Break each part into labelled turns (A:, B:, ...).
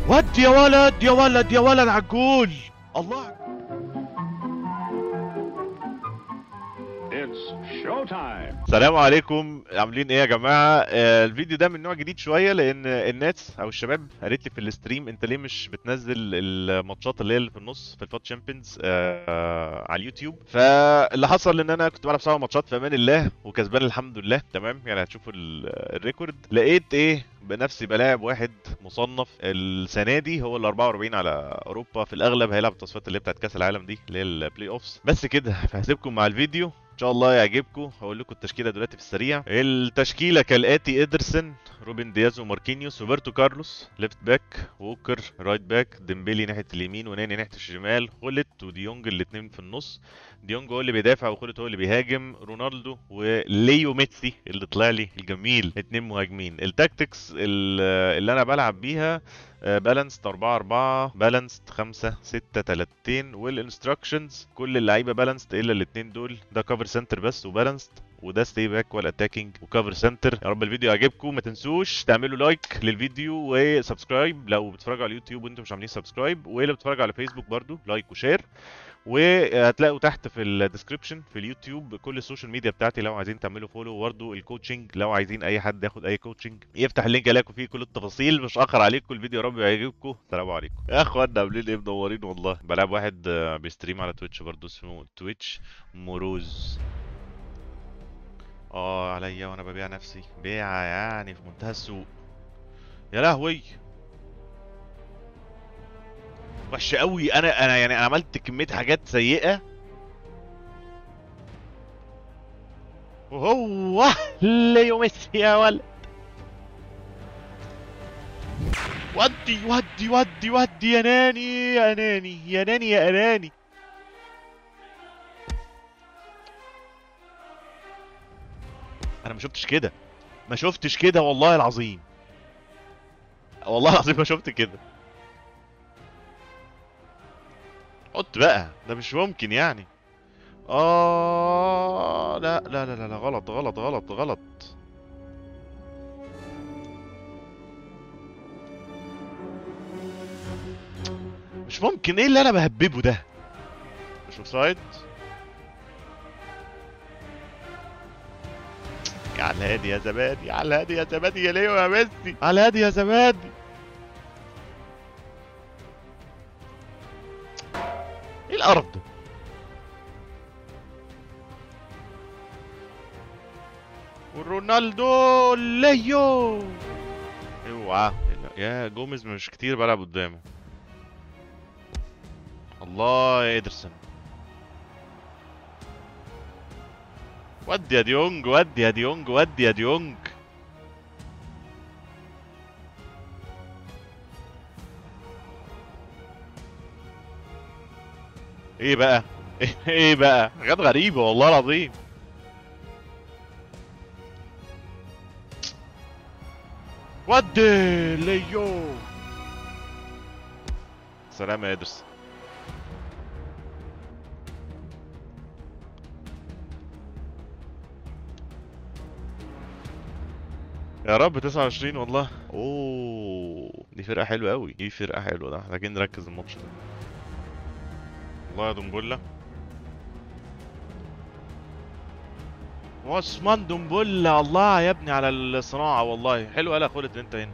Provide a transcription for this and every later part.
A: ودي يا ولد يا ولد يا ولد على الجول الله
B: It's showtime.
A: السلام عليكم عاملين ايه يا جماعه آه الفيديو ده من نوع جديد شويه لان الناس او الشباب قالت لي في الاستريم انت ليه مش بتنزل الماتشات اللي هي اللي في النص في الفوت تشامبيونز آه على اليوتيوب فاللي حصل ان انا كنت بلعب سبع ماتشات في امان الله وكسبان الحمد لله تمام يعني هتشوفوا ال- الريكورد لقيت ايه بنفسي بلاعب واحد مصنف السنه دي هو ال 44 على اوروبا في الاغلب هيلعب التصفيات اللي هي بتاعت كاس العالم دي اللي هي البلاي اوفس بس كده فهسيبكم مع الفيديو ان شاء الله يعجبكم هقول لكم التشكيله دلوقتي في السريع التشكيله كالاتي ادرسون روبن دياز وماركينيوس روبرتو كارلوس ليفت باك ووكر رايت باك ديمبيلي ناحيه اليمين وناني ناحيه الشمال خولت وديونج الاثنين في النص ديونج هو اللي بيدافع وخولت هو اللي بيهاجم رونالدو وليو ميسي اللي طلع لي الجميل اتنين مهاجمين التاكتكس ال- اللي انا بلعب بيها بالانسد 4 4 بالانسد 5 6 3 والانستراكشنز كل اللعيبه بالانسد الا الاثنين دول ده كفر سنتر بس وبالانسد وده ستي باك والاتاكينج وكفر سنتر يا رب الفيديو يعجبكم ما تنسوش تعملوا لايك للفيديو وسبسكرايب لو بتتفرجوا على اليوتيوب وانتم مش عاملين سبسكرايب ولو بتتفرجوا على فيسبوك برضو لايك وشير وهتلاقوا تحت في الديسكربشن في اليوتيوب كل السوشيال ميديا بتاعتي لو عايزين تعملوا فولو وبرده الكوتشنج لو عايزين اي حد ياخد اي كوتشنج يفتح اللينك الاقوا فيه كل التفاصيل مش اخر عليكم الفيديو يا رب يعجبكم السلام عليكم يا اخوانا عاملين ايه منورين والله بلعب واحد آه، بيستريم على تويتش برضه اسمه تويتش موروز اه عليا وانا ببيع نفسي بيعه يعني في منتهى السوق يا لهوي وحش قوي انا انا يعني انا عملت كميه حاجات سيئه وهو ليو ميسي يا ولد ودي ودي ودي ودي يا ناني يا ناني يا ناني يا اناني انا ما شفتش كده ما شفتش كده والله العظيم والله العظيم ما شفت كده حط بقى ده مش ممكن يعني اه لا لا لا لا لا، غلط غلط غلط غلط مش ممكن ايه اللي انا بهببه ده مش اوفسايد على الهادي يا زبادي على الهادي يا زبادي يا ليو يا ميسي على الهادي يا زبادي ايه القرف ده ورونالدو ليو اوعى يا جوميز مش كتير بلعب قدامه الله يا ادرسون ودي يا ديونج ودي يا ديونج ودي يا ديونج ايه بقى ايه بقى حاجات غريبة والله العظيم ودي ليو سلام يا ادرس يا رب 29 والله اوه دي فرقة حلوة قوي دي فرقة حلوة ده محتاجين نركز الماتش ده الله يا دنبولا عثمان دنبولا الله يا ابني على الصناعة والله حلو قال خلت انت هنا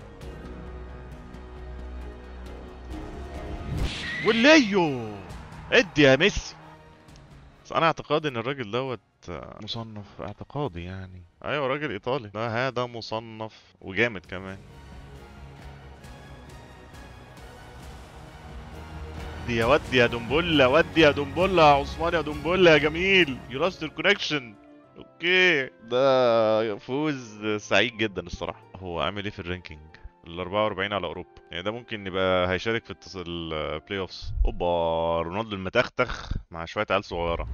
A: والليو ادي يا ميسي بس انا اعتقادي ان الراجل دوت مصنف اعتقادي يعني ايوه راجل ايطالي ده هذا مصنف وجامد كمان ودي يا ودي يا دنبولا ودي يا دنبولا يا عثمان يا دنبولا يا جميل يو لاست الكونكشن اوكي ده فوز سعيد جدا الصراحه هو عامل ايه في الرانكينج ال 44 على اوروبا يعني ده ممكن يبقى هيشارك في التص... البلاي اوفس اوبا رونالدو المتختخ مع شويه عيال صغيره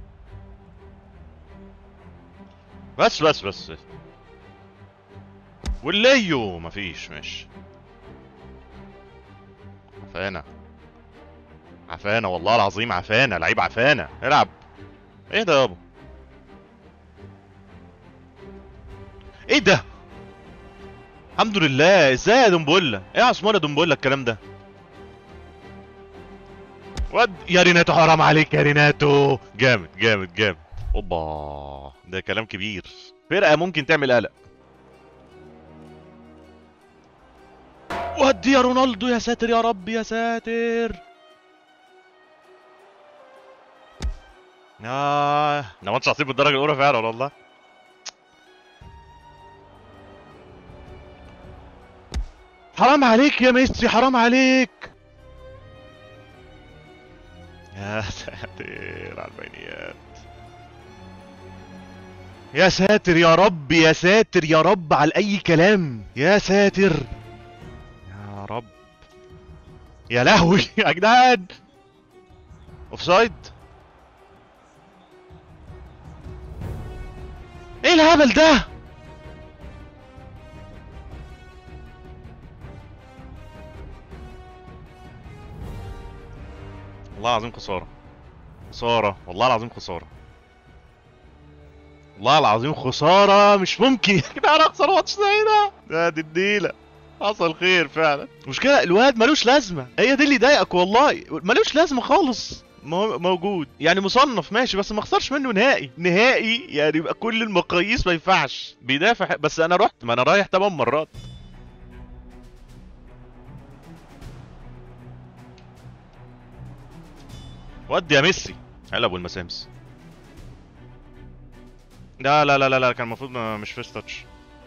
A: بس بس بس والليو مفيش ماشي عفانة عفانة والله العظيم عفانة لعيب عفانة العب ايه ده يابا ايه ده الحمد لله ازاي يا دنبولا ايه يا عثمان يا دنبولا الكلام ده ود يا ريناتو حرام عليك يا ريناتو جامد جامد جامد اوبا ده كلام كبير فرقه ممكن تعمل قلق ودي يا رونالدو يا ساتر يا رب يا ساتر آه ده ماتش عصيب بالدرجه الاولى فعلا والله حرام عليك يا ميسي حرام عليك يا ساتر على البينيات يا ساتر يا رب يا ساتر يا رب على اي كلام يا ساتر يا رب يا لهوي يا جدعان اوفسايد ايه الهبل ده والله العظيم خسارة خسارة والله العظيم خسارة والله العظيم خسارة مش ممكن يا جدعان اخسر ماتش زي ده ده دي النيلة حصل خير فعلا مشكلة الواد ملوش لازمة هي دي اللي يضايقك والله ملوش لازمة خالص مو- موجود يعني مصنف ماشي بس ما اخسرش منه نهائي نهائي يعني يبقى كل المقاييس ما ينفعش بيدافع بس انا رحت ما انا رايح 8 مرات ودي يا ميسي هلا ابو المسامس لا لا لا لا لا كان المفروض ما- مش فيست تاتش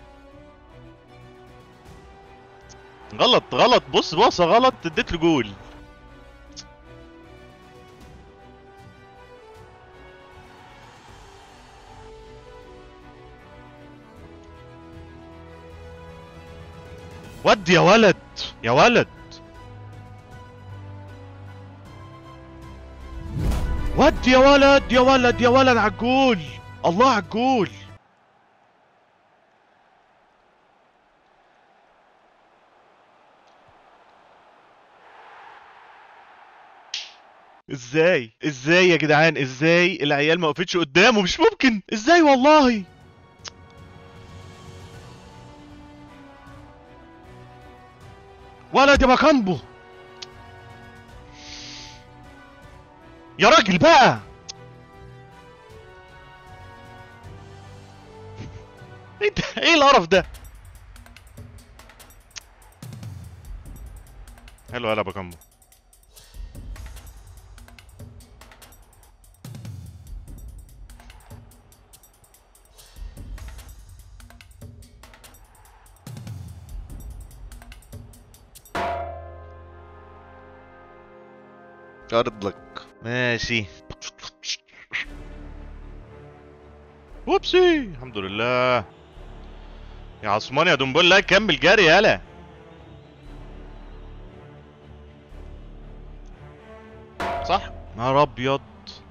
A: غلط غلط بص باصه غلط اديت له جول ودي يا ولد يا ولد ودي يا ولد يا ولد يا ولد على الجول الله على الجول ازاي ازاي يا جدعان ازاي العيال ما وقفتش قدامه مش ممكن ازاي والله ولد يا باكامبو يا راجل بقى ايه ده ايه القرف ده حلو يلا باكامبو ارد لك ماشي وبسي الحمد لله يا عثمان يا دنبول لا كمل جري يالا صح نهار ابيض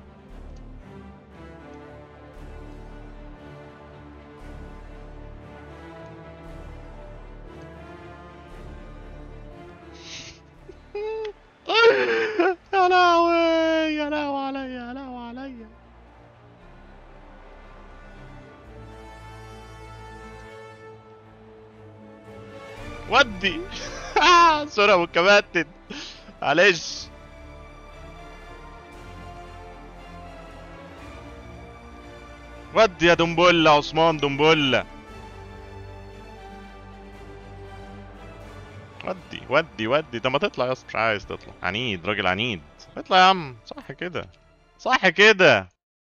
A: يا لهوي يا لهوي عليا يا لهوي عليا ودي سوري يا ابو الكباتن معلش ودي يا دنبلة عثمان دنبلة ودي ودي ودي طب ما تطلع يا اسطى مش عايز تطلع عنيد راجل عنيد اطلع يا عم صح كده صح كده